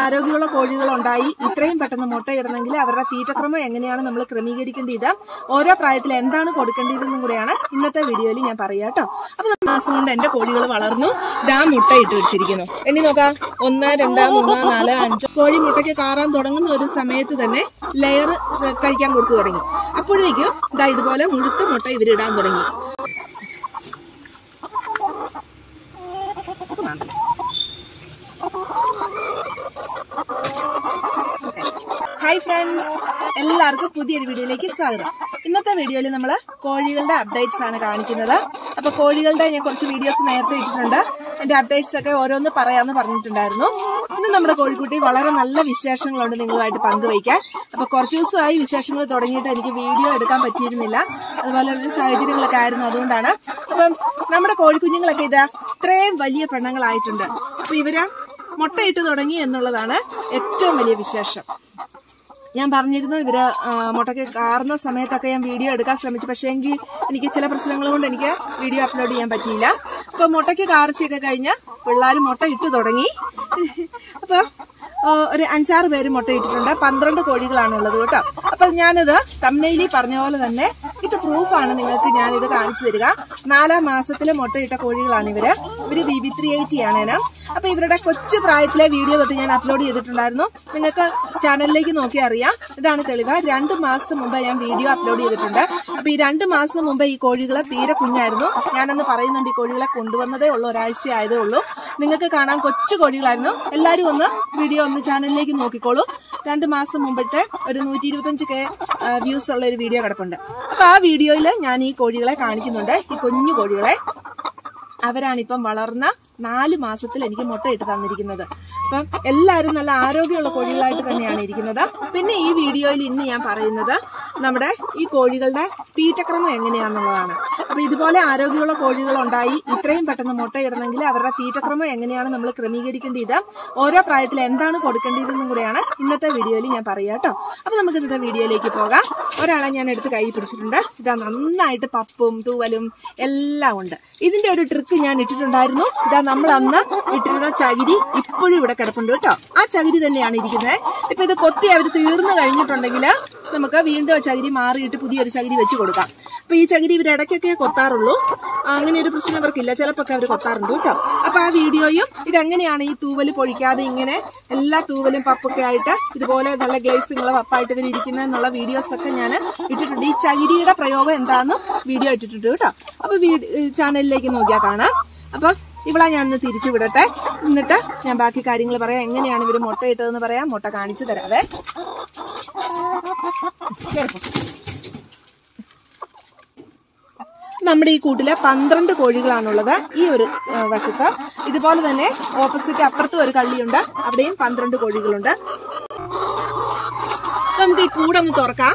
ആരോഗ്യമുള്ള കോഴികൾ ഉണ്ടായി ഇത്രയും പെട്ടെന്ന് മുട്ടയിടണമെങ്കിൽ അവരുടെ തീറ്റക്രമം എങ്ങനെയാണ് നമ്മൾ ക്രമീകരിക്കേണ്ടത് ഓരോ പ്രായത്തിൽ എന്താണ് കൊടുക്കേണ്ടതെന്നും കൂടെയാണ് ഇന്നത്തെ വീഡിയോയിൽ ഞാൻ പറയാം കേട്ടോ അപ്പൊ ഒരു മാസം കൊണ്ട് എന്റെ കോഴികൾ വളർന്നു ദാ മുട്ട ഇട്ട് വെച്ചിരിക്കുന്നു എണ്ണി നോക്കാം ഒന്ന് രണ്ട് മൂന്ന് നാല് അഞ്ച് കോഴി മുട്ടയ്ക്ക് കാറാൻ തുടങ്ങുന്ന ഒരു സമയത്ത് തന്നെ ലെയർ കഴിക്കാൻ കൊടുത്തു തുടങ്ങി അപ്പോഴേക്കും ദാ ഇതുപോലെ മുഴുത്ത മുട്ട ഇവരിടാൻ തുടങ്ങി ഹായ് ഫ്രണ്ട്സ് എല്ലാവർക്കും പുതിയൊരു വീഡിയോയിലേക്ക് സ്വാഗതം ഇന്നത്തെ വീഡിയോയിൽ നമ്മൾ കോഴികളുടെ അപ്ഡേറ്റ്സ് ആണ് കാണിക്കുന്നത് അപ്പൊ കോഴികളുടെ ഞാൻ കുറച്ച് വീഡിയോസ് നേരത്തെ ഇട്ടിട്ടുണ്ട് എന്റെ അപ്ഡേറ്റ്സ് ഒക്കെ ഓരോന്ന് പറയാമെന്ന് പറഞ്ഞിട്ടുണ്ടായിരുന്നു ഇന്ന് നമ്മുടെ കോഴിക്കുട്ടി വളരെ നല്ല വിശേഷങ്ങളുണ്ട് നിങ്ങളുമായിട്ട് പങ്കുവയ്ക്കാൻ അപ്പൊ കുറച്ച് ദിവസമായി വിശേഷങ്ങൾ തുടങ്ങിയിട്ട് എനിക്ക് വീഡിയോ എടുക്കാൻ പറ്റിയിരുന്നില്ല അതുപോലെ ഒരു സാഹചര്യങ്ങളൊക്കെ ആയിരുന്നു അതുകൊണ്ടാണ് അപ്പം നമ്മുടെ കോഴിക്കുഞ്ഞുങ്ങളൊക്കെ ഇതാ ഇത്രയും വലിയ പെണ്ണുങ്ങളായിട്ടുണ്ട് അപ്പൊ ഇവര് മുട്ടയിട്ട് തുടങ്ങി എന്നുള്ളതാണ് ഏറ്റവും വലിയ വിശേഷം ഞാൻ പറഞ്ഞിരുന്നു ഇവര് ആ, മുട്ടയ്ക്ക് കാറുന്ന സമയത്തൊക്കെ ഞാൻ വീഡിയോ എടുക്കാൻ ശ്രമിച്ചു പക്ഷേ എങ്കിൽ എനിക്ക് ചില പ്രശ്നങ്ങൾ കൊണ്ട് എനിക്ക് വീഡിയോ അപ്ലോഡ് ചെയ്യാൻ പറ്റിയില്ല അപ്പൊ മുട്ടയ്ക്ക് കാർച്ചയൊക്കെ കഴിഞ്ഞ് പിള്ളേർ മുട്ട ഇട്ടു തുടങ്ങി അപ്പൊ ആ, ഒരു അഞ്ചാറ് പേര് മുട്ട ഇട്ടിട്ടുണ്ട് പന്ത്രണ്ട് കോഴികളാണുള്ളത് കേട്ടോ അപ്പൊ ഞാനിത് തമ്മനയിലി പറഞ്ഞ പോലെ തന്നെ ഇത് പ്രൂഫാണ് നിങ്ങൾക്ക് ഞാനിത് കാണിച്ചു തരിക നാലാം മാസത്തിലെ മുട്ടയിട്ട കോഴികളാണ് ഇവര് ഇവര് ബി ബി ത്രീ എയ്റ്റി ആണ് ഇനം അപ്പൊ ഇവരുടെ കൊച്ചു പ്രായത്തിലെ വീഡിയോ തൊട്ട് ഞാൻ അപ്ലോഡ് ചെയ്തിട്ടുണ്ടായിരുന്നു നിങ്ങൾക്ക് ചാനലിലേക്ക് നോക്കി അറിയാം ഇതാണ് തെളിവ് രണ്ട് മാസം മുമ്പ് ഞാൻ വീഡിയോ അപ്ലോഡ് ചെയ്തിട്ടുണ്ട് അപ്പൊ ഈ രണ്ട് മാസം മുമ്പ് ഈ കോഴികളെ തീരെ കുഞ്ഞായിരുന്നു ഞാനന്ന് പറയുന്നുണ്ട് ഈ കോഴികളെ കൊണ്ടുവന്നതേ ഉള്ളൂ ഒരാഴ്ച ആയതേ ഉള്ളൂ നിങ്ങൾക്ക് കാണാൻ കൊച്ചു കോഴികളായിരുന്നു എല്ലാവരും ഒന്ന് വീഡിയോ ഒന്ന് ചാനലിലേക്ക് നോക്കിക്കോളൂ രണ്ട് മാസം മുമ്പത്തെ ഒരു നൂറ്റി ഇരുപത്തഞ്ച് കെ വ്യൂസ് ഉള്ള ഒരു വീഡിയോ കിടപ്പുണ്ട് അപ്പൊ ആ വീഡിയോയിൽ ഞാൻ ഈ കോഴികളെ കാണിക്കുന്നുണ്ട് ഈ കുഞ്ഞു കോഴികളെ അവരാണിപ്പം വളർന്ന നാല് മാസത്തിൽ എനിക്ക് മുട്ടയിട്ട് തന്നിരിക്കുന്നത് അപ്പം എല്ലാവരും നല്ല ആരോഗ്യമുള്ള കോഴികളായിട്ട് തന്നെയാണ് ഇരിക്കുന്നത് പിന്നെ ഈ വീഡിയോയിൽ ഇന്ന് ഞാൻ പറയുന്നത് നമ്മുടെ ഈ കോഴികളുടെ തീറ്റക്രമം എങ്ങനെയാണെന്നുള്ളതാണ് അപ്പൊ ഇതുപോലെ ആരോഗ്യമുള്ള കോഴികൾ ഉണ്ടായി ഇത്രയും പെട്ടെന്ന് മുട്ടയിടണമെങ്കിൽ അവരുടെ തീറ്റക്രമം എങ്ങനെയാണ് നമ്മൾ ക്രമീകരിക്കേണ്ടത് ഓരോ പ്രായത്തിൽ എന്താണ് കൊടുക്കേണ്ടതെന്നും കൂടെയാണ് ഇന്നത്തെ വീഡിയോയിൽ ഞാൻ പറയാം കേട്ടോ അപ്പൊ നമുക്ക് ഇന്നത്തെ വീഡിയോയിലേക്ക് പോകാം ഒരാളെ ഞാൻ എടുത്ത് കൈ പിടിച്ചിട്ടുണ്ട് ഇതാ നന്നായിട്ട് പപ്പും തൂവലും എല്ലാം ഉണ്ട് ഇതിന്റെ ഒരു ട്രിക്ക് ഞാൻ ഇട്ടിട്ടുണ്ടായിരുന്നു ഇതാ നമ്മൾ അന്ന് ഇട്ടിരുന്ന ചകിരി ഇപ്പോഴും ഇവിടെ കിടപ്പുണ്ട് കേട്ടോ ആ ചകിരി തന്നെയാണ് ഇരിക്കുന്നത് ഇപ്പൊ ഇത് കൊത്തി അവർ തീർന്നു കഴിഞ്ഞിട്ടുണ്ടെങ്കിൽ നമുക്ക് വീണ്ടും ആ ചകിരി മാറിയിട്ട് പുതിയൊരു ചകിരി വെച്ച് കൊടുക്കാം അപ്പൊ ഈ ചകിരി ഇവർ ഇടയ്ക്കൊക്കെ കൊത്താറുള്ളൂ അങ്ങനെ ഒരു പ്രശ്നം അവർക്കില്ല ചിലപ്പോൾ അവർ കൊത്താറുണ്ട് കേട്ടോ അപ്പൊ ആ വീഡിയോയും ഇതെങ്ങനെയാണ് ഈ തൂവല് പൊഴിക്കാതെ ഇങ്ങനെ എല്ലാ തൂവലും പപ്പൊക്കെ ആയിട്ട് ഇതുപോലെ നല്ല ഗ്ലേസിങ്ങുള്ള പപ്പായിട്ട് ഇവർ ഇരിക്കുന്ന എന്നുള്ള വീഡിയോസ് ഒക്കെ ഞാൻ ഇട്ടിട്ടുണ്ട് ഈ ചകിരിയുടെ പ്രയോഗം എന്താണെന്നും വീഡിയോ ഇട്ടിട്ടുണ്ട് കേട്ടോ അപ്പൊ ചാനലിലേക്ക് നോക്കിയാൽ കാണാം അപ്പൊ ഇവളെ ഞാൻ ഒന്ന് തിരിച്ചു വിടട്ടെ എന്നിട്ട് ഞാൻ ബാക്കി കാര്യങ്ങൾ പറയാം എങ്ങനെയാണ് ഇവര് മുട്ട ഇട്ടതെന്ന് പറയാം മുട്ട കാണിച്ചു തരാവേ കേറിപ്പോ. നമ്മുടെ ഈ കൂട്ടില് പന്ത്രണ്ട് കോഴികളാണുള്ളത് ഈ ഒരു ആ, വശത്ത് ഇതുപോലെ തന്നെ ഓപ്പോസിറ്റ് അപ്പുറത്തും ഒരു കള്ളിയുണ്ട് അവിടെയും പന്ത്രണ്ട് കോഴികളുണ്ട് അപ്പൊ നമുക്ക് ഈ കൂടൊന്ന് തുറക്കാം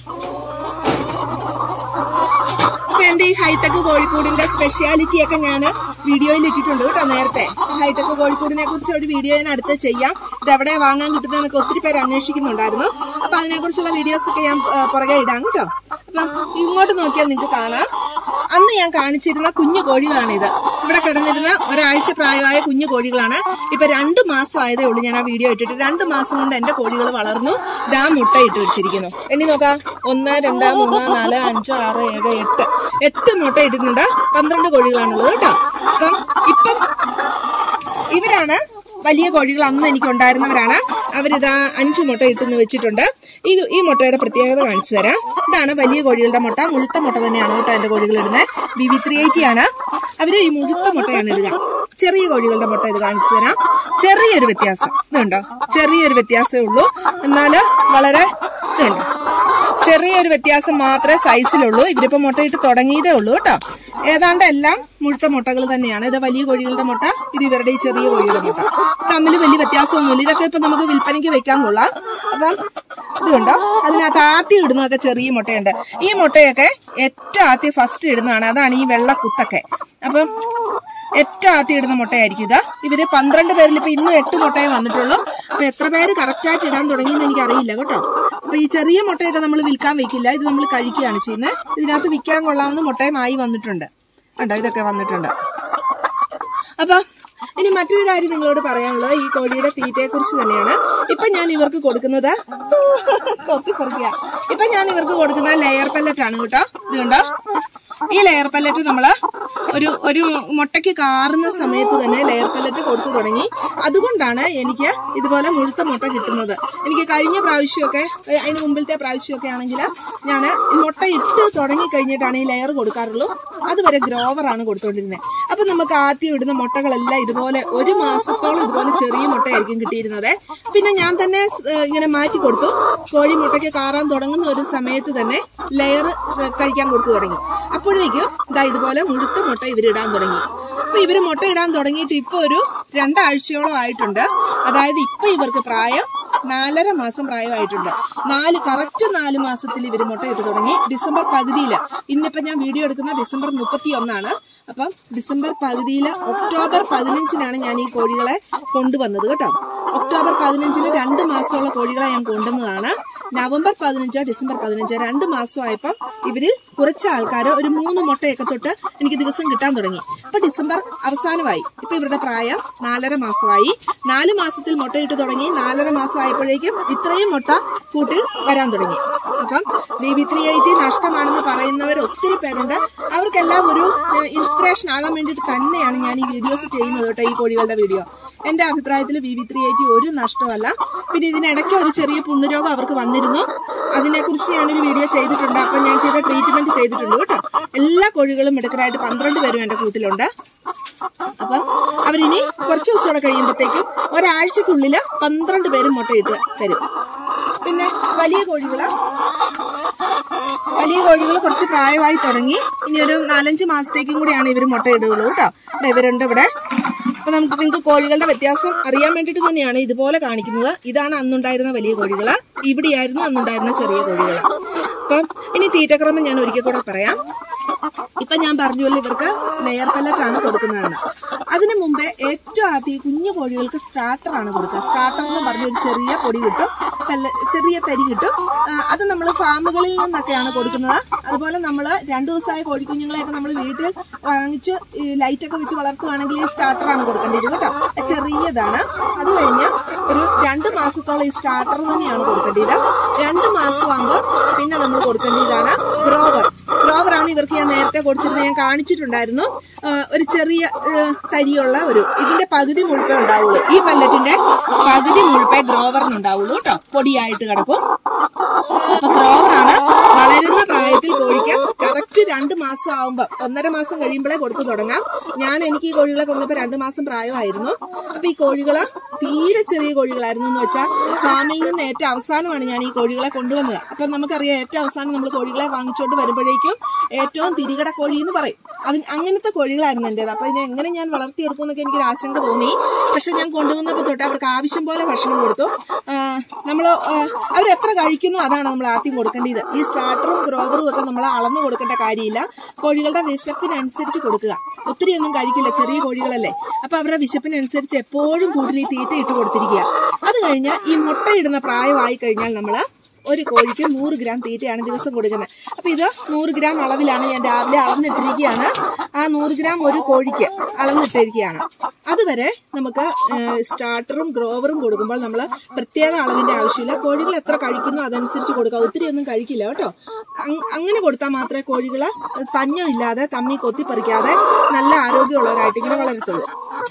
അപ്പൊ എന്റെ ഈ ഹൈടെക് കോഴിക്കോടിന്റെ സ്പെഷ്യാലിറ്റി ഒക്കെ ഞാൻ വീഡിയോയിൽ ഇട്ടിട്ടുണ്ട് കേട്ടോ നേരത്തെ ഹൈടെക് കോഴിക്കോടിനെ കുറിച്ച് ഒരു വീഡിയോ ഞാൻ അടുത്ത് ചെയ്യാം ഇത് എവിടെ വാങ്ങാൻ കിട്ടുന്നതെന്നൊക്കെ ഒത്തിരി പേര് അന്വേഷിക്കുന്നുണ്ടായിരുന്നു അപ്പൊ അതിനെ കുറിച്ചുള്ള വീഡിയോസ് ഒക്കെ ഞാൻ ആ, പുറകെ ഇടാം കേട്ടോ അപ്പൊ ഇങ്ങോട്ട് നോക്കിയാൽ നിങ്ങൾക്ക് കാണാം അന്ന് ഞാൻ കാണിച്ചിരുന്ന കുഞ്ഞു കോഴികളാണിത് ഇവിടെ കിടന്നിരുന്ന ഒരാഴ്ച പ്രായമായ കുഞ്ഞു കോഴികളാണ് ഇപ്പൊ രണ്ട് മാസം ആയതേ ഉള്ളൂ ഞാൻ ആ വീഡിയോ ഇട്ടിട്ട് രണ്ട് മാസം കൊണ്ട് എന്റെ കോഴികൾ വളർന്നു ദാ മുട്ട ഇട്ട് വെച്ചിരിക്കുന്നു എണ്ണി നോക്കാം ഒന്ന് രണ്ട് മൂന്ന് നാല് അഞ്ച് ആറ് ഏഴ് എട്ട് എട്ട് മുട്ട ഇട്ടിട്ടുണ്ട് പന്ത്രണ്ട് കോഴികളാണുള്ളത് കേട്ടോ അപ്പം ഇപ്പം ഇവരാണ് വലിയ കോഴികൾ അന്ന് എനിക്ക് ഉണ്ടായിരുന്നവരാണ് അവരിതാ അഞ്ചു മുട്ട ഇട്ടെന്ന് വെച്ചിട്ടുണ്ട് ഈ ഈ മുട്ടയുടെ പ്രത്യേകത കാണിച്ചു തരാം ഇതാണ് വലിയ കോഴികളുടെ മുട്ട മുഴുത്ത മുട്ട തന്നെയാണ് കേട്ടോ എന്റെ കോഴികൾ ഇടുന്നത് ബി ബി ത്രീ എയ്റ്റി ആണ് അവര് ഈ മുഴുത്ത മുട്ടയാണ് ഇടുക ചെറിയ കോഴികളുടെ മുട്ട ഇത് കാണിച്ചു തരാം ചെറിയൊരു വ്യത്യാസം ഇതുണ്ടോ ചെറിയൊരു വ്യത്യാസമേ ഉള്ളൂ എന്നാല് വളരെ ഇതുണ്ടോ ചെറിയൊരു വ്യത്യാസം മാത്രമേ സൈസിലുള്ളൂ ഇവരിപ്പോ മുട്ടയിട്ട് തുടങ്ങിയതേ ഉള്ളൂ കേട്ടോ ഏതാണ്ട് എല്ലാം മുഴുത്ത മുട്ടകൾ തന്നെയാണ് ഇത് വലിയ കോഴികളുടെ മുട്ട ഇത് ഇവരുടെ ഈ ചെറിയ കോഴിയുടെ മുട്ട തമ്മിൽ വലിയ വ്യത്യാസമൊന്നുമില്ല ഇതൊക്കെ ഇപ്പൊ നമുക്ക് വിൽപ്പനയ്ക്ക് വെക്കാൻ കൊള്ളാം അപ്പം ഇതുണ്ടോ അതിനകത്ത് ആദ്യം ഇടുന്നതൊക്കെ ചെറിയ മുട്ടയുണ്ട് ഈ മുട്ടയൊക്കെ ഏറ്റവും ആദ്യം ഫസ്റ്റ് ഇടുന്നതാണ് അതാണ് ഈ വെള്ള കുത്തൊക്കെ അപ്പം ഏറ്റവും ആദ്യം ഇടുന്ന മുട്ടയായിരിക്കും ഇതാ ഇവര് പന്ത്രണ്ട് പേരിൽ ഇപ്പൊ ഇന്ന് എട്ട് മുട്ടയെ വന്നിട്ടുള്ളൂ അപ്പൊ എത്ര പേര് കറക്റ്റ് ആയിട്ട് ഇടാൻ തുടങ്ങിയെന്ന് എനിക്ക് അറിയില്ല കേട്ടോ അപ്പൊ ഈ ചെറിയ മുട്ടയൊക്കെ നമ്മൾ വിൽക്കാൻ വെക്കില്ല ഇത് നമ്മൾ കഴിക്കുകയാണ് ചെയ്യുന്നത് ഇതിനകത്ത് വിൽക്കാൻ കൊള്ളാവുന്ന മുട്ടയും ആയി വന്നിട്ടുണ്ട് കണ്ടോ ഇതൊക്കെ വന്നിട്ടുണ്ട് അപ്പൊ ഇനി മറ്റൊരു കാര്യം നിങ്ങളോട് പറയാനുള്ളത് ഈ കോഴിയുടെ തീറ്റയെ കുറിച്ച് തന്നെയാണ് ഇപ്പൊ ഞാൻ ഇവർക്ക് കൊടുക്കുന്നത് കൊത്തിപ്പറിക്കുക ഇപ്പൊ ഞാൻ ഇവർക്ക് കൊടുക്കുന്ന ലെയർ പെല്ലറ്റ് ആണ് കേട്ടോ ഇത് കണ്ടോ ഈ ലെയർ പെല്ലറ്റ് നമ്മള് ഒരു ഒരു മുട്ടയ്ക്ക് കാറുന്ന സമയത്ത് തന്നെ ലെയർ പെല്ലറ്റ് കൊടുത്തു തുടങ്ങി അതുകൊണ്ടാണ് എനിക്ക് ഇതുപോലെ മുഴുത്ത മുട്ട കിട്ടുന്നത് എനിക്ക് കഴിഞ്ഞ പ്രാവശ്യമൊക്കെ ഏ, അതിന് മുമ്പിലത്തെ പ്രാവശ്യമൊക്കെ ആണെങ്കിൽ ഞാൻ മുട്ട ഇട്ട് തുടങ്ങി കഴിഞ്ഞിട്ടാണ് ഈ ലെയർ കൊടുക്കാറുള്ളൂ അതുവരെ ഗ്രോവറാണ് കൊടുത്തുകൊണ്ടിരുന്നത് അപ്പൊ നമുക്ക് ആദ്യം ഇടുന്ന മുട്ടകളെല്ലാം ഇതുപോലെ ഒരു മാസത്തോളം ഇതുപോലെ ചെറിയ മുട്ടയായിരിക്കും കിട്ടിയിരുന്നത് പിന്നെ ഞാൻ തന്നെ ഏ, ഇങ്ങനെ മാറ്റി കൊടുത്തു കോഴി മുട്ടയ്ക്ക് കാറാൻ തുടങ്ങുന്ന ഒരു സമയത്ത് തന്നെ ലെയർ കഴിക്കാൻ കൊടുത്തു തുടങ്ങി അപ്പോഴേക്കും ഇതാ ഇതുപോലെ മുഴുത്ത മുട്ട ഇവരിടാൻ തുടങ്ങി അപ്പൊ ഇവര് മുട്ട ഇടാൻ തുടങ്ങിയിട്ട് ഇപ്പൊ ഒരു രണ്ടാഴ്ചയോളം ആയിട്ടുണ്ട് അതായത് ഇപ്പൊ ഇവർക്ക് പ്രായം നാലര മാസം പ്രായമായിട്ടുണ്ട് നാല് കറക്റ്റ് നാല് മാസത്തിൽ ഇവര് മുട്ട ഇട്ട് തുടങ്ങി ഡിസംബർ പകുതിയിൽ ഇന്നിപ്പോ ഞാൻ വീഡിയോ എടുക്കുന്ന ഡിസംബർ മുപ്പത്തി ഒന്നാണ് അപ്പം ഡിസംബർ പകുതിയിൽ ഒക്ടോബർ പതിനഞ്ചിനാണ് ഞാൻ ഈ കോഴികളെ കൊണ്ടുവന്നത് കേട്ടോ ഒക്ടോബർ പതിനഞ്ചിന് രണ്ട് മാസമുള്ള കോഴികളെ ഞാൻ കൊണ്ടുവന്നതാണ് നവംബർ പതിനഞ്ചോ ഡിസംബർ പതിനഞ്ചോ രണ്ട് മാസമായപ്പം ഇവര് കുറച്ച് ആൾക്കാർ ഒരു മൂന്ന് മുട്ടയൊക്കെ തൊട്ട് എനിക്ക് ദിവസം കിട്ടാൻ തുടങ്ങി അപ്പൊ ഡിസംബർ അവസാനമായി ഇപ്പൊ ഇവരുടെ പ്രായം നാലര മാസമായി നാല് മാസത്തിൽ മുട്ടയിട്ട് തുടങ്ങി നാലര മാസമായപ്പോഴേക്കും ഇത്രയും മുട്ട കൂട്ടിൽ വരാൻ തുടങ്ങി അപ്പം ബി ബി ത്രീ എയ്റ്റി നഷ്ടമാണെന്ന് പറയുന്നവർ ഒത്തിരി പേരുണ്ട് അവർക്കെല്ലാം ഒരു ഇൻസ്പിറേഷൻ ആകാൻ വേണ്ടിയിട്ട് തന്നെയാണ് ഞാൻ ഈ വീഡിയോസ് ചെയ്യുന്നത് കേട്ടോ ഈ കോഴികളുടെ വീഡിയോ എന്റെ അഭിപ്രായത്തിൽ ബി ബി ത്രീ എയ്റ്റി ഒരു നഷ്ടമല്ല പിന്നെ ഇതിനിടയ്ക്ക് ഒരു ചെറിയ പുണ്ണുരോഗം അവർക്ക് വന്നിരുന്നു അതിനെക്കുറിച്ച് ഞാനൊരു വീഡിയോ ചെയ്തിട്ടുണ്ട് അപ്പം ഞാൻ ചെയ്ത ട്രീറ്റ്മെന്റ് ചെയ്തിട്ടുണ്ട് കേട്ടോ എല്ലാ കോഴികളും മിടുക്കരായിട്ട് പന്ത്രണ്ട് പേരും എന്റെ കൂട്ടിലുണ്ട് അപ്പം അവരിനി കുറച്ച് ദിവസം കൂടെ കഴിയുമ്പോഴത്തേക്കും ഒരാഴ്ചക്കുള്ളിൽ പന്ത്രണ്ട് പേരും മുട്ടയിട്ട് തരും പിന്നെ വലിയ കോഴികള് വലിയ കോഴികൾ കുറച്ച് പ്രായമായി തുടങ്ങി ഇനി ഒരു നാലഞ്ച് മാസത്തേക്കും കൂടിയാണ് ഇവർ മുട്ട ഇടുകയുള്ളൂ കേട്ടോ ദാ ഇവരുണ്ട് ഇവിടെ അപ്പൊ നമുക്ക് നിങ്ങൾക്ക് കോഴികളുടെ വ്യത്യാസം അറിയാൻ വേണ്ടിയിട്ട് തന്നെയാണ് ഇതുപോലെ കാണിക്കുന്നത് ഇതാണ് അന്നുണ്ടായിരുന്ന വലിയ കോഴികള് ഇവിടെയായിരുന്നു അന്നുണ്ടായിരുന്ന ചെറിയ കോഴികള് അപ്പം ഇനി തീറ്റക്രമം ഞാൻ ഒരിക്കൽ കൂടെ പറയാം ഇപ്പൊ ഞാൻ പറഞ്ഞല്ലോ ഇവർക്ക് ലെയർ പല്ലറ്റ് ആണ് കൊടുക്കുന്നതെന്ന് അതിനു മുമ്പേ ഏറ്റവും ആദ്യം ഈ കുഞ്ഞു കോഴികൾക്ക് സ്റ്റാർട്ടർ ആണ് കൊടുക്കുക സ്റ്റാർട്ടർ എന്ന് പറഞ്ഞ ഒരു ചെറിയ പൊടി കിട്ടും പല്ല- ചെറിയ തരി കിട്ടും ആ, അത് നമ്മൾ ഫാമുകളിൽ നിന്നൊക്കെയാണ് കൊടുക്കുന്നത് അതുപോലെ നമ്മൾ രണ്ടു ദിവസമായ കോഴിക്കുഞ്ഞുങ്ങളെയൊക്കെ നമ്മൾ വീട്ടിൽ വാങ്ങിച്ച് ഈ ലൈറ്റ് ഒക്കെ വെച്ച് വളർത്തുവാണെങ്കിൽ ഈ സ്റ്റാർട്ടർ ആണ് കൊടുക്കേണ്ടത് കേട്ടോ അത് ചെറിയതാണ് അത് കഴിഞ്ഞ് ഒരു രണ്ട് മാസത്തോളം ഈ സ്റ്റാർട്ടർ തന്നെയാണ് കൊടുക്കേണ്ടത് രണ്ട് മാസമാകുമ്പോൾ പിന്നെ നമ്മൾ കൊടുക്കേണ്ടതാണ് ഗ്രോവർ ഗ്രോവർ ആണ് ഇവർക്ക് ഞാൻ നേരത്തെ കൊടുത്തിരുന്നത് ഞാൻ കാണിച്ചിട്ടുണ്ടായിരുന്നു ആ, ഒരു ചെറിയ ആ, തരിയുള്ള ഒരു ഇതിന്റെ പകുതി മുഴുപ്പേ ഉണ്ടാവുള്ളൂ ഈ പല്ലറ്റിന്റെ പകുതി മുഴുപ്പേ ഗ്രോവറിന് ഉണ്ടാവുള്ളൂ കേട്ടോ പൊടിയായിട്ട് കിടക്കും അപ്പൊ ഗ്രോവറാണ് വളരുന്ന പ്രായത്തിൽ കോഴിക്ക് കറക്റ്റ് രണ്ട് മാസം ആവുമ്പോ ഒന്നര മാസം കഴിയുമ്പോഴേ കൊടുത്തു തുടങ്ങാം ഞാൻ എനിക്ക് ഈ കോഴികളെ കൊണ്ടപ്പോ രണ്ട് മാസം പ്രായമായിരുന്നു അപ്പൊ ഈ കോഴികള് തീരെ ചെറിയ കോഴികളായിരുന്നു എന്ന് വെച്ചാൽ ഫാമിൽ നിന്ന് ഏറ്റവും അവസാനമാണ് ഞാൻ ഈ കോഴികളെ കൊണ്ടുവന്നത് അപ്പൊ നമുക്കറിയാം ഏറ്റവും അവസാനം നമ്മൾ കോഴികളെ വാങ്ങിച്ചുകൊണ്ട് വരുമ്പോഴേക്കും ഏറ്റവും തിരികട കോഴി എന്ന് പറയും അത് അങ്ങനത്തെ കോഴികളായിരുന്നു എന്റേത് അപ്പൊ ഇതിനെ എങ്ങനെ ഞാൻ വളർത്തിയെടുക്കും എന്നൊക്കെ എനിക്കൊരു ആശങ്ക തോന്നി പക്ഷെ ഞാൻ കൊണ്ടുവന്നപ്പോൾ തൊട്ട് അവർക്ക് ആവശ്യം പോലെ ഭക്ഷണം കൊടുത്തു നമ്മൾ അവർ എത്ര കഴിക്കുന്നു അതാണ് നമ്മൾ ആദ്യം കൊടുക്കേണ്ടത് ഈ സ്റ്റാർട്ടറും ഗ്രോവറും ഒക്കെ നമ്മൾ അളന്നു കൊടുക്കേണ്ട കാര്യമില്ല കോഴികളുടെ വിശപ്പിനനുസരിച്ച് കൊടുക്കുക ഒത്തിരി ഒന്നും കഴിക്കില്ല ചെറിയ കോഴികളല്ലേ അപ്പൊ അവരുടെ വിശപ്പിനനുസരിച്ച് എപ്പോഴും കൂട്ടിൽ ഈ തീറ്റ ഇട്ട് കൊടുത്തിരിക്കുക അത് കഴിഞ്ഞ് ഈ മുട്ടയിടുന്ന പ്രായമായി കഴിഞ്ഞാൽ നമ്മൾ ഒരു കോഴിക്ക് നൂറ് ഗ്രാം തീറ്റയാണ് ദിവസം കൊടുക്കുന്നത് അപ്പൊ ഇത് നൂറ് ഗ്രാം അളവിലാണ് ഞാൻ രാവിലെ അളന്നിട്ടിരിക്കുകയാണ് ആ നൂറ് ഗ്രാം ഒരു കോഴിക്ക് അളന്നിട്ടിരിക്കുകയാണ് അതുവരെ നമുക്ക് സ്റ്റാർട്ടറും ഗ്രോവറും കൊടുക്കുമ്പോൾ നമ്മൾ പ്രത്യേക അളവിന്റെ ആവശ്യമില്ല കോഴികൾ എത്ര കഴിക്കുന്നു അതനുസരിച്ച് കൊടുക്കുക ഒത്തിരി ഒന്നും കഴിക്കില്ല കേട്ടോ അങ്- അങ്ങനെ കൊടുത്താൽ മാത്രമേ കോഴികൾ പഞ്ഞമില്ലാതെ തമ്മി കൊത്തിപ്പറിക്കാതെ നല്ല ആരോഗ്യമുള്ളവരായിട്ട് ഇങ്ങനെ വളരത്തുള്ളൂ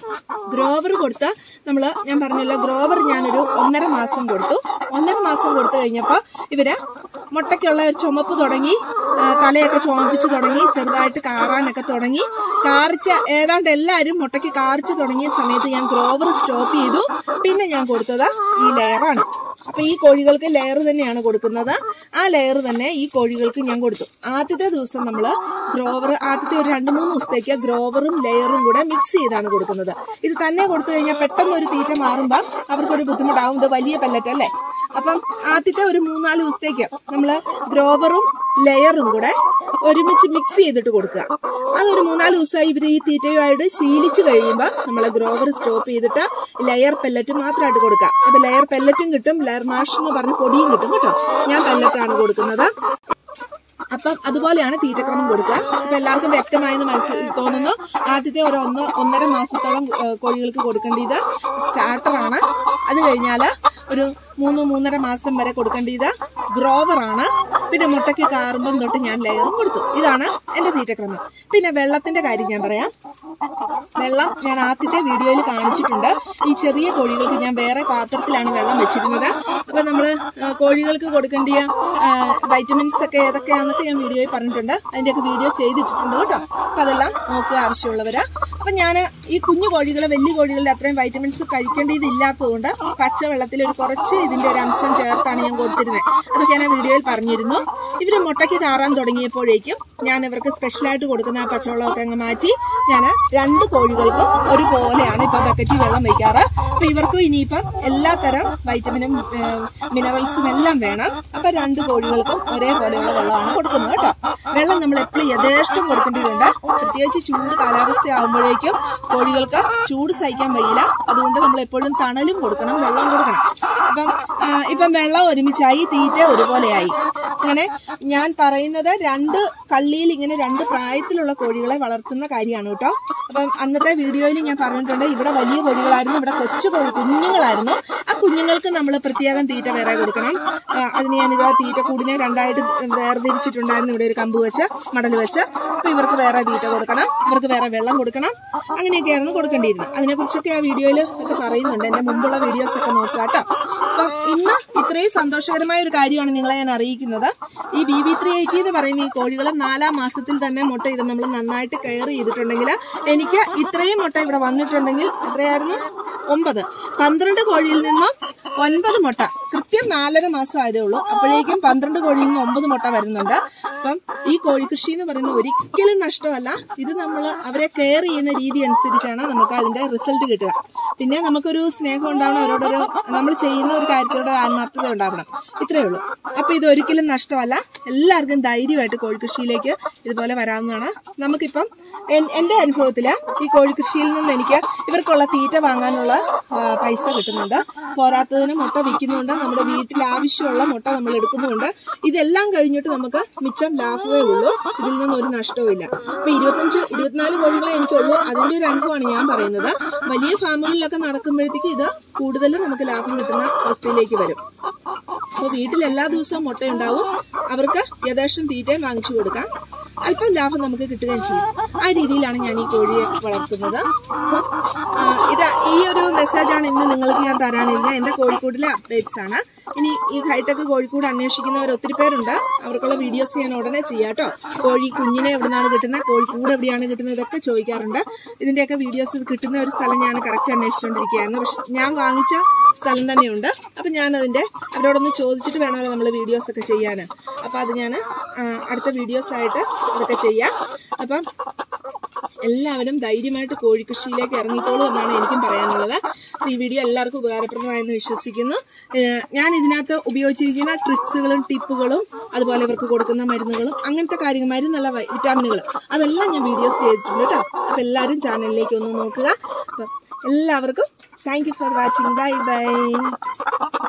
ഗ്രോവർ കൊടുത്ത് നമ്മൾ ഞാൻ പറഞ്ഞല്ലോ ഗ്രോവർ ഞാനൊരു ഒന്നര മാസം കൊടുത്തു ഒന്നര മാസം കൊടുത്തു കഴിഞ്ഞപ്പോൾ ഇവര് മുട്ടയ്ക്കുള്ള ഒരു ചുമപ്പ് തുടങ്ങി ആ, തലയൊക്കെ ചുമപ്പിച്ച് തുടങ്ങി ചെറുതായിട്ട് കാറാനൊക്കെ തുടങ്ങി കാറിച്ച ഏതാണ്ട് എല്ലാവരും മുട്ടയ്ക്ക് കാറിച്ച് തുടങ്ങിയ സമയത്ത് ഞാൻ ഗ്രോവർ സ്റ്റോപ്പ് ചെയ്തു പിന്നെ ഞാൻ കൊടുത്തത് ഈ ലെയറാണ് അപ്പൊ ഈ കോഴികൾക്ക് ലെയർ തന്നെയാണ് കൊടുക്കുന്നത് ആ ലെയർ തന്നെ ഈ കോഴികൾക്ക് ഞാൻ കൊടുത്തു ആദ്യത്തെ ദിവസം നമ്മൾ ഗ്രോവർ ആദ്യത്തെ ഒരു രണ്ട് മൂന്ന് ദിവസത്തേക്ക് ഗ്രോവറും ലെയറും കൂടെ മിക്സ് ചെയ്താണ് കൊടുക്കുന്നത് ഇത് തന്നെ കൊടുത്തു കഴിഞ്ഞാൽ പെട്ടെന്ന് ഒരു തീറ്റ മാറുമ്പോൾ അവർക്കൊരു ബുദ്ധിമുട്ടാവും ഇത് വലിയ പല്ലറ്റ് അല്ലേ അപ്പം ആദ്യത്തെ ഒരു മൂന്നാല് ദിവസത്തേക്ക് നമ്മൾ ഗ്രോവറും ലെയറും കൂടെ ഒരുമിച്ച് മിക്സ് ചെയ്തിട്ട് കൊടുക്കുക അതൊരു മൂന്നാല് ദിവസമായി ഇവർ ഈ തീറ്റയുമായിട്ട് ശീലിച്ചു കഴിയുമ്പോൾ നമ്മൾ ഗ്രോവർ സ്റ്റോപ്പ് ചെയ്തിട്ട് ലെയർ പെല്ലറ്റ് മാത്രമായിട്ട് കൊടുക്കുക അപ്പൊ ലെയർ പെല്ലറ്റും കിട്ടും ലെയർ മാഷ് എന്ന് പറഞ്ഞ പൊടിയും കിട്ടും കേട്ടോ ഞാൻ പെല്ലറ്റാണ് കൊടുക്കുന്നത് അപ്പം അതുപോലെയാണ് തീറ്റക്രമം കൊടുക്കുക ഇപ്പൊ എല്ലാവർക്കും വ്യക്തമായെന്ന് മനസ്സിൽ തോന്നുന്നു ആദ്യത്തെ ഒരു ഒന്ന് ഒന്നര മാസത്തോളം ഏഹ്, കോഴികൾക്ക് കൊടുക്കേണ്ടത് സ്റ്റാർട്ടറാണ് അത് കഴിഞ്ഞാൽ ഒരു മൂന്ന് മൂന്നര മാസം വരെ കൊടുക്കേണ്ടത് ഗ്രോവറാണ് പിന്നെ മുട്ടയ്ക്ക് കാറുമ്പം തൊട്ട് ഞാൻ ലെയറും കൊടുത്തു ഇതാണ് എന്റെ തീറ്റക്രമം പിന്നെ വെള്ളത്തിന്റെ കാര്യം ഞാൻ പറയാം വെള്ളം ഞാൻ ആദ്യത്തെ വീഡിയോയിൽ കാണിച്ചിട്ടുണ്ട് ഈ ചെറിയ കോഴികൾക്ക് ഞാൻ വേറെ പാത്രത്തിലാണ് വെള്ളം വെച്ചിരുന്നത് അപ്പൊ നമ്മള് ആ, കോഴികൾക്ക് കൊടുക്കേണ്ട വൈറ്റമിൻസ് ഒക്കെ ഏതൊക്കെയാണെന്നൊക്കെ ഞാൻ വീഡിയോയിൽ പറഞ്ഞിട്ടുണ്ട് അതിന്റെയൊക്കെ വീഡിയോ ചെയ്തിട്ടുണ്ട് കേട്ടോ അപ്പൊ അതെല്ലാം നോക്കുക ആവശ്യമുള്ളവരാ അപ്പൊ ഞാൻ ഈ കുഞ്ഞു കോഴികൾ വലിയ കോഴികളുടെ അത്രയും വൈറ്റമിൻസ് കഴിക്കേണ്ടതില്ലാത്തതുകൊണ്ട് പച്ചവെള്ളത്തിൽ ഒരു കുറച്ച് ഇതിന്റെ ഒരു അംശം ചേർത്താണ് ഞാൻ കൊടുത്തിരുന്നത് അതൊക്കെ ഞാൻ വീഡിയോയിൽ പറഞ്ഞിരുന്നു ഇവര് മുട്ടയ്ക്ക് കാറാൻ തുടങ്ങിയപ്പോഴേക്കും ഞാൻ ഇവർക്ക് സ്പെഷ്യലായിട്ട് കൊടുക്കുന്ന ആ പച്ചവെള്ളമൊക്കെ അങ്ങ് മാറ്റി ഞാൻ രണ്ട് കോഴികൾക്കും ഒരുപോലെയാണ് ഇപ്പൊ ബക്കറ്റിൽ വെള്ളം വയ്ക്കാറ് അപ്പൊ ഇവർക്കും ഇനിയിപ്പം എല്ലാത്തരം വൈറ്റമിനും മിനറൽസും എല്ലാം വേണം അപ്പൊ രണ്ട് കോഴികൾക്കും ഒരേപോലെയുള്ള വെള്ളമാണ് കൊടുക്കുന്നത് കേട്ടോ വെള്ളം നമ്മൾ എപ്പോഴും യഥേഷ്ടം കൊടുക്കേണ്ടതുണ്ട് പ്രത്യേകിച്ച് ചൂട് കാലാവസ്ഥ ആകുമ്പോഴേക്കും കോഴികൾക്ക് ചൂട് സഹിക്കാൻ വയ്യില്ല അതുകൊണ്ട് നമ്മൾ എപ്പോഴും തണലും കൊടുക്കണം വെള്ളം കൊടുക്കണം അപ്പം ആ, ഇപ്പം വെള്ളം ഒരുമിച്ചായി തീറ്റ ഒരുപോലെയായി അങ്ങനെ ഞാൻ പറയുന്നത് രണ്ട് കള്ളിയിൽ ഇങ്ങനെ രണ്ട് പ്രായത്തിലുള്ള കോഴികളെ വളർത്തുന്ന കാര്യമാണ് കേട്ടോ അപ്പം അന്നത്തെ വീഡിയോയിൽ ഞാൻ പറഞ്ഞിട്ടുണ്ട് ഇവിടെ വലിയ കോഴികളായിരുന്നു ഇവിടെ കൊച്ചു കോഴി കുഞ്ഞുങ്ങളായിരുന്നു ആ കുഞ്ഞുങ്ങൾക്ക് നമ്മൾ പ്രത്യേകം തീറ്റ വേറെ കൊടുക്കണം ആ, അതിന് ഞാൻ ഇതാ തീറ്റ കൂടിനെ രണ്ടായിട്ട് വേർതിരിച്ചിട്ടുണ്ടായിരുന്നു ഇവിടെ ഒരു കമ്പ് വെച്ച് മടൽ വെച്ച് അപ്പൊ ഇവർക്ക് വേറെ തീറ്റ കൊടുക്കണം ഇവർക്ക് വേറെ വെള്ളം കൊടുക്കണം അങ്ങനെയൊക്കെയായിരുന്നു കൊടുക്കേണ്ടിയിരുന്നത് അതിനെക്കുറിച്ചൊക്കെ ആ വീഡിയോയിൽ ഒക്കെ പറയുന്നുണ്ട് എന്റെ മുമ്പുള്ള വീഡിയോസ് ഒക്കെ നോക്കുക കേട്ടോ അപ്പം ഇന്ന് ഇത്രയും സന്തോഷകരമായ ഒരു കാര്യമാണ് നിങ്ങളെ ഞാൻ അറിയിക്കുന്നത് ഈ ബി ബി ത്രീ എയ്റ്റി എന്ന് പറയുന്ന ഈ കോഴികൾ നാലാം മാസത്തിൽ തന്നെ മുട്ടയിട്ട് നമ്മൾ നന്നായിട്ട് കെയർ ചെയ്തിട്ടുണ്ടെങ്കിൽ എനിക്ക് ഇത്രയും മുട്ട ഇവിടെ വന്നിട്ടുണ്ടെങ്കിൽ എത്രയായിരുന്നു ഒമ്പത് പന്ത്രണ്ട് കോഴിയിൽ നിന്നും ഒൻപത് മുട്ട കൃത്യം നാലര മാസം ആയതേ ഉള്ളൂ അപ്പോഴേക്കും പന്ത്രണ്ട് കോഴിയിൽ നിന്ന് ഒമ്പത് മുട്ട വരുന്നുണ്ട് അപ്പം ഈ കോഴി കൃഷി എന്ന് പറയുന്നത് ഒരിക്കലും നഷ്ടമല്ല ഇത് നമ്മൾ അവരെ കെയർ ചെയ്യുന്ന രീതി അനുസരിച്ചാണ് നമുക്ക് അതിന്റെ റിസൾട്ട് കിട്ടുക പിന്നെ നമുക്കൊരു സ്നേഹം ഉണ്ടാവണം അവരോടൊരു നമ്മൾ ചെയ്യുന്ന ഒരു കാര്യത്തോട് ആത്മാർത്ഥത ഉണ്ടാവണം ഇത്രയേ ഉള്ളൂ അപ്പൊ ഇത് ഒരിക്കലും നഷ്ടമല്ല എല്ലാവർക്കും ധൈര്യമായിട്ട് കോഴിക്കൃഷിയിലേക്ക് ഇതുപോലെ വരാവുന്നതാണ് നമുക്കിപ്പം എൻ- എന്റെ അനുഭവത്തില് ഈ കോഴിക്കൃഷിയിൽ നിന്ന് എനിക്ക് ഇവർക്കുള്ള തീറ്റ വാങ്ങാനുള്ള ആ, പൈസ കിട്ടുന്നുണ്ട് പോരാത്തതിന് മുട്ട വിൽക്കുന്നുണ്ട് നമ്മുടെ വീട്ടിൽ ആവശ്യമുള്ള മുട്ട നമ്മൾ എടുക്കുന്നുണ്ട് ഇതെല്ലാം കഴിഞ്ഞിട്ട് നമുക്ക് മിച്ചം ലാഭമേ ഉള്ളൂ ഇതിൽ നിന്ന് ഒരു നഷ്ടവും ഇല്ല അപ്പൊ ഇരുപത്തഞ്ച് ഇരുപത്തിനാല് കോഴികളെ എനിക്കുള്ളൂ അതിന്റെ ഒരു അനുഭവമാണ് ഞാൻ പറയുന്നത് വലിയ ഫാമുകളിലൊക്കെ നടക്കുമ്പോഴത്തേക്ക് ഇത് കൂടുതലും നമുക്ക് ലാഭം കിട്ടുന്ന അവസ്ഥയിലേക്ക് വരും അപ്പോൾ വീട്ടിൽ എല്ലാ ദിവസവും മുട്ടയുണ്ടാവും അവർക്ക് യഥേഷ്ടം തീറ്റയും വാങ്ങിച്ചു കൊടുക്കാം അല്പം ലാഭം നമുക്ക് കിട്ടുകയും ചെയ്യും ആ രീതിയിലാണ് ഞാൻ ഈ കോഴിയെ വളർത്തുന്നത് അപ്പം, ആ, ഇത് ഈ ഒരു മെസ്സേജാണ് ഇന്ന് നിങ്ങൾക്ക് ഞാൻ തരാനില്ല എന്റെ കോഴിക്കോടിലെ അപ്ഡേറ്റ്സ് ആണ് ഇനി ഈ ഹൈടെക് കോഴിക്കോട് അന്വേഷിക്കുന്നവർ ഒത്തിരി പേരുണ്ട് അവർക്കുള്ള വീഡിയോസ് ഞാൻ ഉടനെ ചെയ്യാം കേട്ടോ കോഴി കുഞ്ഞിനെ എവിടുന്നാണ് കിട്ടുന്നത് കോഴിക്കൂട് എവിടെയാണ് കിട്ടുന്നത് ഇതൊക്കെ ചോദിക്കാറുണ്ട് ഇതിന്റെയൊക്കെ വീഡിയോസ് കിട്ടുന്ന ഒരു സ്ഥലം ഞാൻ കറക്റ്റ് അന്വേഷിച്ചുകൊണ്ടിരിക്കുകയായിരുന്നു പക്ഷെ ഞാൻ വാങ്ങിച്ച സ്ഥലം തന്നെയുണ്ട് അപ്പം ഞാൻ അതിന്റെ അവരോടൊന്ന് ചോദിച്ചിട്ട് വേണമല്ലോ നമ്മൾ വീഡിയോസ് ഒക്കെ ചെയ്യാൻ അപ്പം അത് ഞാൻ അടുത്ത വീഡിയോസ് ആയിട്ട് അതൊക്കെ ചെയ്യാം അപ്പം എല്ലാവരും ധൈര്യമായിട്ട് കോഴിക്കൃഷിയിലേക്ക് ഇറങ്ങിക്കോളൂ എന്നാണ് എനിക്കും പറയാനുള്ളത് ഈ വീഡിയോ എല്ലാവർക്കും ഉപകാരപ്രദമായെന്ന് വിശ്വസിക്കുന്നു ഏഹ് ഞാൻ ഇതിനകത്ത് ഉപയോഗിച്ചിരിക്കുന്ന ട്രിക്സുകളും ടിപ്പുകളും അതുപോലെ ഇവർക്ക് കൊടുക്കുന്ന മരുന്നുകളും അങ്ങനത്തെ കാര്യങ്ങൾ മരുന്നുള്ള വൈ- വിറ്റാമിനുകൾ അതെല്ലാം ഞാൻ വീഡിയോസ് ചെയ്തിട്ടുണ്ട് കേട്ടോ അപ്പം എല്ലാവരും ചാനലിലേക്ക് ഒന്ന് നോക്കുക അപ്പം എല്ലാവർക്കും thank you for watching bye by